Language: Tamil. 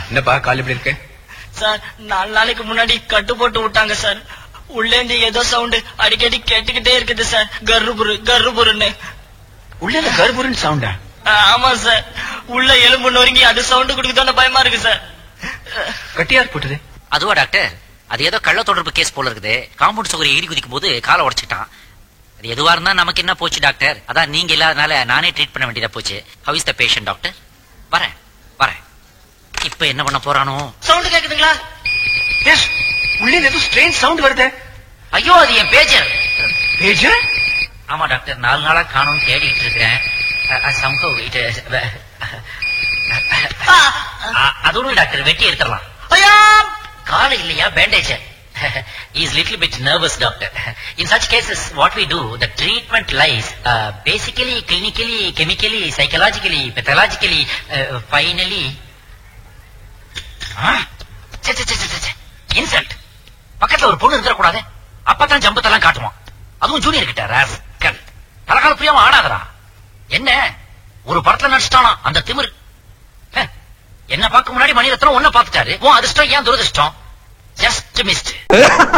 என்னப்பா கால் எப்படி இருக்கு சார் நாலு நாளைக்கு முன்னாடி கட்டு போட்டு விட்டாங்க சார் உள்ளேந்து ஏதோ சவுண்ட் அடிக்கடி கேட்டுக்கிட்டே இருக்குது சார் கர்ருபுரு கர்ருபுருன்னு உள்ள கர்ப்பூரன் சவுண்டா ஆ, ஆமா சார் உள்ள எலும்பு நொறுங்கி அது சவுண்ட் கொடுக்குதோன்னு பயமா இருக்கு சார் கட்டியார் போட்டது அதுவா டாக்டர் அது ஏதோ கள்ள தொடர்பு கேஸ் போல இருக்குது காம்பவுண்ட் சுவரை எகிரி குதிக்கும் போது காலை உடைச்சிட்டான் அது எதுவா இருந்தா நமக்கு என்ன போச்சு டாக்டர் அதான் நீங்க இல்லாதனால நானே ட்ரீட் பண்ண வேண்டியதா போச்சு how is the patient doctor வரேன் வரேன் இப்ப என்ன பண்ண போறானோ சவுண்ட் கேக்குதுங்களா எஸ் உள்ளே ஏதோ ஸ்ட்ரேஞ்ச் சவுண்ட் வருது ஐயோ அது என் பேஜர் பேஜர் ஆமா டாக்டர் நாலு நாளா காணும் தேடிட்டு இருக்கிறேன் சம்பவ் இது அதோட டாக்டர் வெட்டி எடுத்துடலாம் ஐயா கால இல்லையா bandage is little bit nervous doctor in such cases what we do the treatment lies basically clinically chemically psychologically pathologically finally insult பக்கத்துல ஒரு பொண்ணு இருக்க கூடாது அப்பதான் ஜம்பத்தெல்லாம் காட்டுவான் அதுவும் ஜூனியர் கிட்ட ராஸ்கல் தலகால பிரியாம ஆடாதடா என்ன ஒரு படத்துல நடிச்சிட்டானா அந்த திமிரு ஹ, என்ன பார்க்க முன்னாடி மணிரத்னம் ஒன்ன பார்த்துட்டாரு உன் அதிர்ஷ்டம் ஏன் துரதிர்ஷ்டம் ஜஸ்ட் மிஸ்ட்